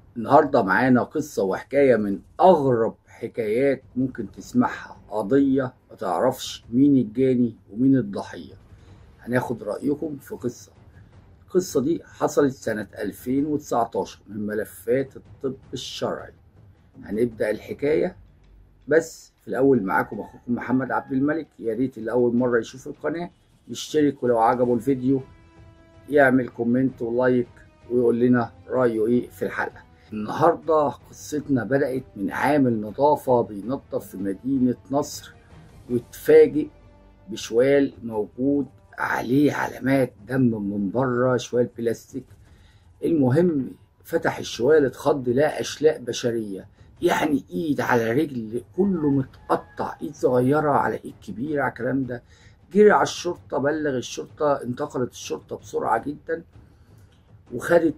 النهاردة معانا قصة وحكاية من أغرب حكايات ممكن تسمعها قضية ما تعرفش مين الجاني ومين الضحية هناخد رأيكم في قصة القصة دي حصلت سنة 2019 من ملفات الطب الشرعي هنبدأ الحكاية بس في الأول معاكم أخوكم محمد عبد الملك يا ريت اللي أول مرة يشوف القناة يشترك ولو عجبه الفيديو يعمل كومنت ولايك ويقول لنا رأيه إيه في الحلقة النهاردة قصتنا بدأت من عامل نظافة بينظف في مدينة نصر واتفاجئ بشوال موجود عليه علامات دم من بره شوال بلاستيك المهم فتح الشوال اتخض لقى أشلاء بشرية يعني ايد على رجل كله متقطع ايد صغيرة على ايد كبيرة على الكلام ده جري على الشرطة بلغ الشرطة انتقلت الشرطة بسرعة جدا وخدت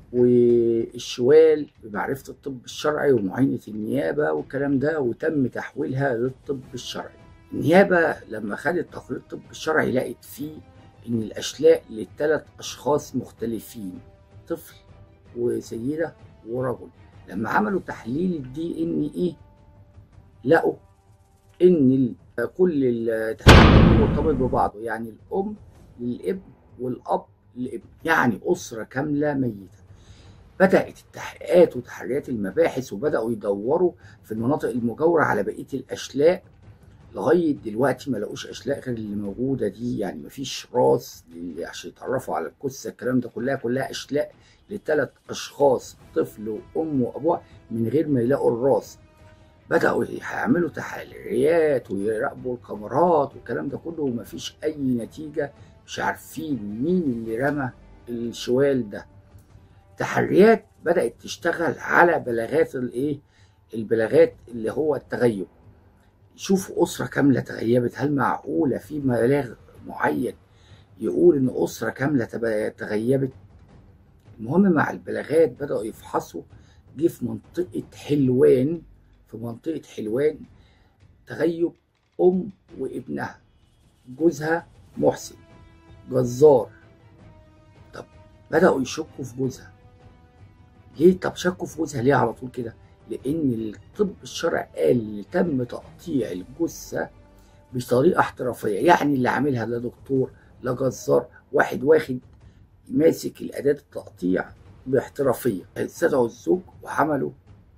والشوال بمعرفة الطب الشرعي ومعاينة النيابة والكلام ده وتم تحويلها للطب الشرعي النيابة لما خدت تقرير الطب الشرعي لقت فيه إن الأشلاء لثلاث أشخاص مختلفين طفل وسيدة ورجل لما عملوا تحليل الدي إن إيه لقوا إن كل التحليل مرتبط ببعضه يعني الأم للابن والأب للابن يعني أسرة كاملة ميتة بدأت التحقيقات وتحريات المباحث وبدأوا يدوروا في المناطق المجاورة على بقية الأشلاء لغاية دلوقتي ما لقوش أشلاء غير اللي موجودة دي يعني مفيش راس عشان يتعرفوا على الجثة الكلام ده كلها كلها أشلاء لثلاث أشخاص طفل وأم وأبوه من غير ما يلاقوا الراس بدأوا يعملوا تحريات ويراقبوا الكاميرات والكلام ده كله ومفيش أي نتيجة مش عارفين مين اللي رمى الشوال ده تحريات بدأت تشتغل على بلاغات الايه البلاغات اللي هو التغيب شوفوا أسرة كاملة تغيبت هل معقولة في بلاغ معين يقول إن أسرة كاملة تغيبت المهم مع البلاغات بدأوا يفحصوا جه في منطقة حلوان في منطقة حلوان تغيب أم وابنها جوزها محسن جزار طب بدأوا يشكوا في جوزها ليه طب شكوا في جوزها ليه على طول كده لان الطب الشرعي قال اللي تم تقطيع الجثه بطريقه احترافيه يعني اللي عاملها لا دكتور لا جزار واحد واخد ماسك الاداه التقطيع باحترافيه استدعوا الزوج وعملوا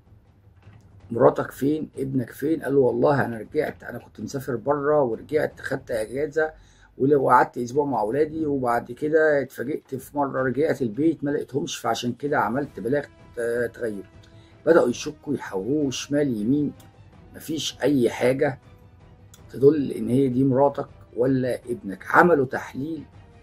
مراتك فين ابنك فين قال له والله انا رجعت انا كنت مسافر بره ورجعت خدت اجازه وقعدت اسبوع مع اولادي وبعد كده اتفاجئت في مره رجعت البيت ما لقيتهمش فعشان كده عملت بلاغ تغيب بداوا يشكوا يحوروه شمال يمين مفيش اي حاجه تدل ان هي دي مراتك ولا ابنك عملوا تحليل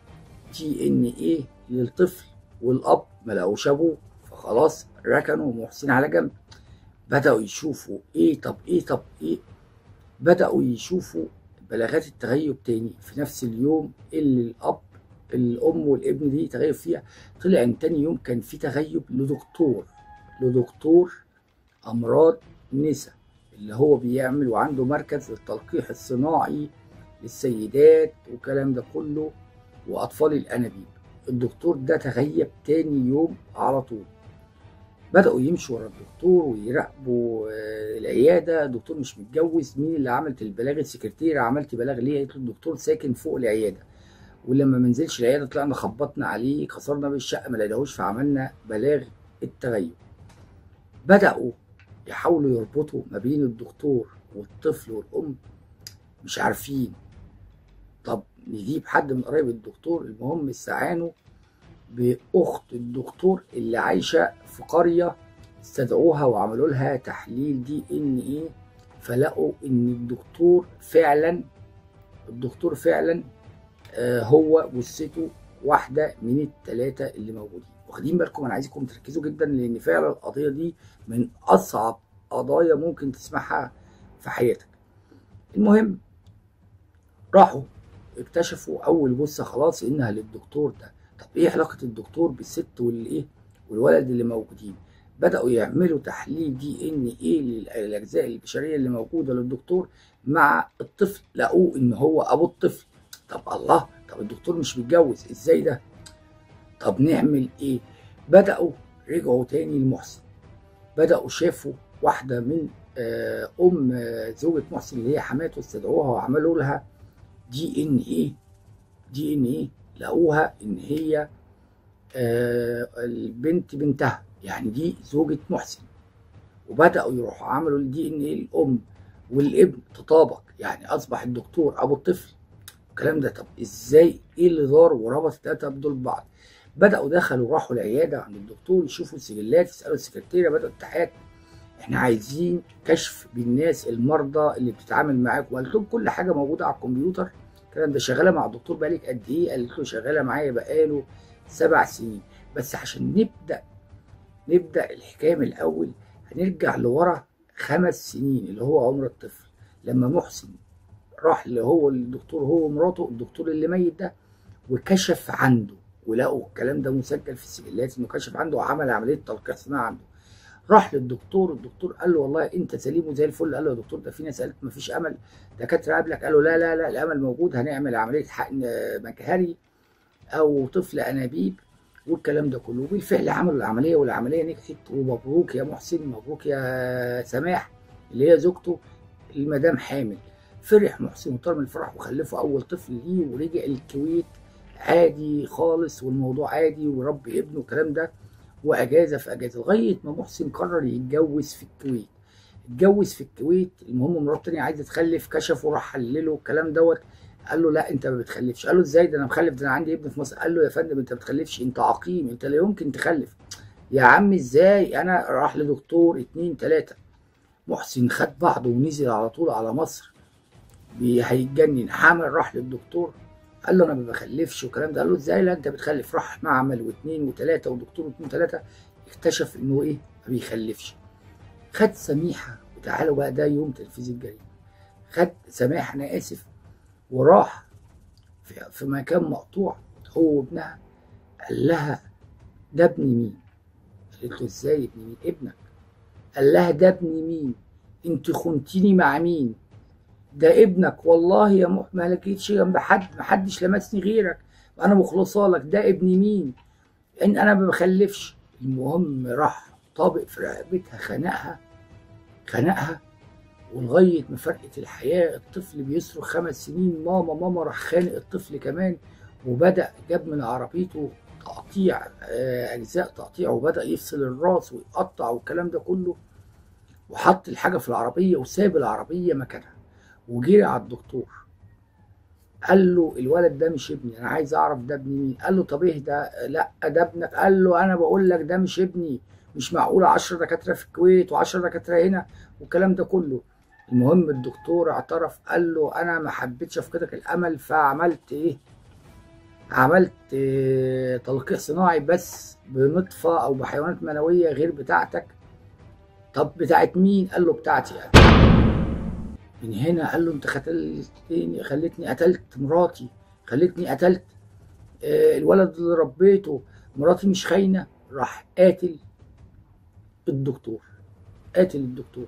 تي ان ايه للطفل والاب ما لقوش ابوه فخلاص ركنوا محسن على جنب بداوا يشوفوا ايه طب ايه طب ايه بداوا يشوفوا بلاغات التغيب تاني في نفس اليوم اللي الاب الام والابن دي تغيب فيها طلع ان تاني يوم كان في تغيب لدكتور لدكتور امراض نسا اللي هو بيعمل وعنده مركز للتلقيح الصناعي للسيدات والكلام ده كله واطفال الانابيب الدكتور ده تغيب تاني يوم على طول بدأوا يمشوا ورا الدكتور ويراقبوا العيادة الدكتور مش متجوز مين اللي عملت البلاغ السكرتيرة عملت بلاغ ليه قالت له الدكتور ساكن فوق العيادة ولما ما نزلش العيادة طلعنا خبطنا عليه كسرنا بالشقة ما لقيناهوش فعملنا بلاغ التغيب بدأوا يحاولوا يربطوا ما بين الدكتور والطفل والأم مش عارفين طب نجيب حد من قرايب الدكتور المهم استعانوا باخت الدكتور اللي عايشه في قريه استدعوها وعملوا لها تحليل دي ان ايه فلقوا ان الدكتور فعلا الدكتور فعلا آه هو جثته واحده من الثلاثه اللي موجودين واخدين بالكم انا عايزكم تركزوا جدا لان فعلا القضيه دي من اصعب قضايا ممكن تسمعها في حياتك المهم راحوا اكتشفوا اول جثه خلاص انها للدكتور ده طب ايه علاقه الدكتور بالست والايه والولد اللي موجودين بداوا يعملوا تحليل دي ان ايه للاجزاء البشريه اللي موجوده للدكتور مع الطفل لقوه ان هو ابو الطفل طب الله طب الدكتور مش متجوز ازاي ده طب نعمل ايه بداوا رجعوا تاني لمحسن بداوا شافوا واحده من آه، ام آه، زوجة محسن اللي هي حماته استدعوها وعملوا لها دي ان ايه دي ان ايه لقوها ان هي آه، البنت بنتها يعني دي زوجة محسن وبداوا يروحوا عملوا الدي ان ايه الام والابن تطابق يعني اصبح الدكتور ابو الطفل الكلام ده طب ازاي ايه اللي دار وربط التلاته دول ببعض بداوا دخلوا راحوا العياده عند الدكتور يشوفوا السجلات يسالوا السكرتيره بداوا التحقيقات احنا عايزين كشف بالناس المرضى اللي بتتعامل معاك وقالت لهم كل حاجه موجوده على الكمبيوتر الكلام ده شغاله مع الدكتور بقالك قد ايه قالت له شغاله معايا بقاله سبع سنين بس عشان نبدا نبدا الحكايه من الاول هنرجع لورا خمس سنين اللي هو عمر الطفل لما محسن راح اللي هو الدكتور هو ومراته الدكتور اللي ميت ده وكشف عنده ولقوا الكلام ده مسجل في السجلات انه كشف عنده وعمل عمليه تلقيح صناعي عنده راح للدكتور الدكتور قال له والله انت سليم وزي الفل قال له يا دكتور ده في ناس قالت ما فيش امل دكاتره قبلك قالوا لا لا لا الامل موجود هنعمل عمليه حقن مجهري او طفل انابيب والكلام ده كله وبالفعل عملوا العمليه والعمليه نجحت ومبروك يا محسن مبروك يا سماح اللي هي زوجته المدام حامل فرح محسن وطار من الفرح وخلفوا اول طفل ليه ورجع الكويت عادي خالص والموضوع عادي وربي ابنه والكلام ده واجازه في اجازه لغايه ما محسن قرر يتجوز في الكويت اتجوز في الكويت المهم مراته تانية عايزه تخلف كشف وراح حلله الكلام دوت قال له لا انت ما بتخلفش قال له ازاي ده انا مخلف ده انا عندي ابن في مصر قال له يا فندم انت ما بتخلفش انت عقيم انت لا يمكن تخلف يا عم ازاي انا راح لدكتور اتنين تلاته محسن خد بعضه ونزل على طول على مصر بي- هيتجنن حامل راح للدكتور قال له انا ما بخلفش والكلام ده قال له ازاي لا انت بتخلف راح معمل واثنين وثلاثه ودكتور واثنين وثلاثه اكتشف انه ايه ما بيخلفش خد سميحه وتعالوا بقى ده يوم تنفيذ الجريمه خد سماح انا اسف وراح في, في مكان مقطوع هو وابنها قال لها ده ابن مين؟ قالت له ازاي ابن مين؟ ابنك قال لها ده ابن مين؟ انت خنتيني مع مين؟ ده ابنك والله يا مح ما لقيتش جنب حد ما حدش لمسني غيرك انا مخلصه لك ده ابن مين؟ ان انا ما بخلفش المهم راح طابق في رقبتها خنقها خنقها ولغايه ما فرقت الحياه الطفل بيصرخ خمس سنين ماما ماما راح خانق الطفل كمان وبدا جاب من عربيته تقطيع آه، اجزاء تقطيع وبدا يفصل الراس ويقطع والكلام ده كله وحط الحاجه في العربيه وساب العربيه مكانها وجري على الدكتور قال له الولد ده مش ابني انا عايز اعرف ده ابن مين قال له طب ايه ده لا ده ابنك قال له انا بقول لك ده مش ابني مش معقول 10 دكاتره في الكويت و10 دكاتره هنا والكلام ده كله المهم الدكتور اعترف قال له انا ما حبيتش افقدك الامل فعملت ايه عملت آه، تلقيح صناعي بس بنطفه او بحيوانات منويه غير بتاعتك طب بتاعت مين قال له بتاعتي انا من هنا قال له انت قتلتني خلتني قتلت مراتي خلتني قتلت آه، الولد اللي ربيته مراتي مش خاينه راح قاتل الدكتور قاتل الدكتور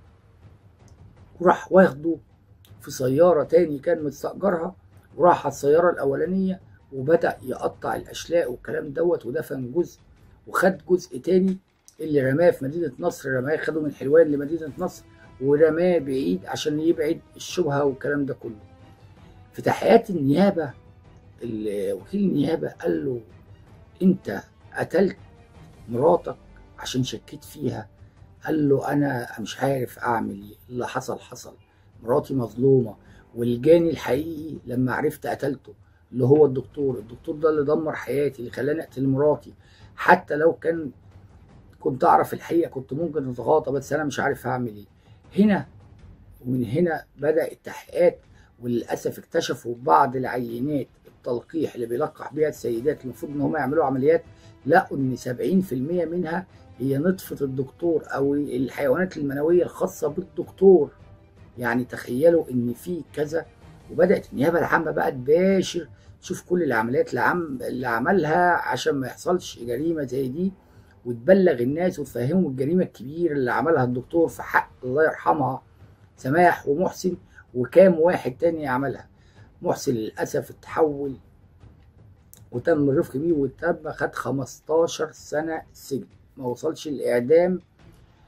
وراح واخده في سيارة تاني كان مستأجرها وراح على السيارة الأولانية وبدأ يقطع الأشلاء والكلام دوت ودفن جزء وخد جزء تاني اللي رماه في مدينة نصر رماه خده من حلوان لمدينة نصر ورماه بعيد عشان يبعد الشبهة والكلام ده كله في تحقيقات النيابة ال- وكيل النيابة قال له أنت قتلت مراتك عشان شكيت فيها قال له أنا مش عارف أعمل إيه اللي حصل حصل مراتي مظلومة والجاني الحقيقي لما عرفت قتلته اللي هو الدكتور الدكتور ده اللي دمر حياتي اللي خلاني أقتل مراتي حتى لو كان كنت أعرف الحقيقة كنت ممكن أتغاضى بس أنا مش عارف هعمل إيه هنا ومن هنا بدأ التحقيقات وللأسف اكتشفوا بعض العينات التلقيح اللي بيلقح بيها السيدات المفروض إن هم يعملوا عمليات لقوا إن 70% منها هي نطفة الدكتور أو الحيوانات المنوية الخاصة بالدكتور يعني تخيلوا إن في كذا وبدأت النيابة العامة بقى تباشر تشوف كل العمليات اللي, عم اللي عملها عشان ما يحصلش جريمة زي دي وتبلغ الناس وتفهمهم الجريمة الكبيرة اللي عملها الدكتور في حق الله يرحمها سماح ومحسن وكام واحد تاني عملها محسن للأسف اتحول وتم الرفق بيه وتم خد 15 سنة سجن ما وصلش الإعدام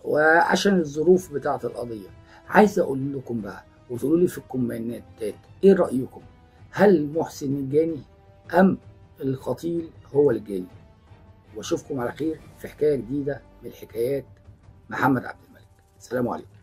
وعشان الظروف بتاعة القضية عايز أقول لكم بقى وتقولوا لي في الكومنتات إيه رأيكم هل محسن الجاني أم القتيل هو الجاني واشوفكم على خير في حكايه جديده من حكايات محمد عبد الملك السلام عليكم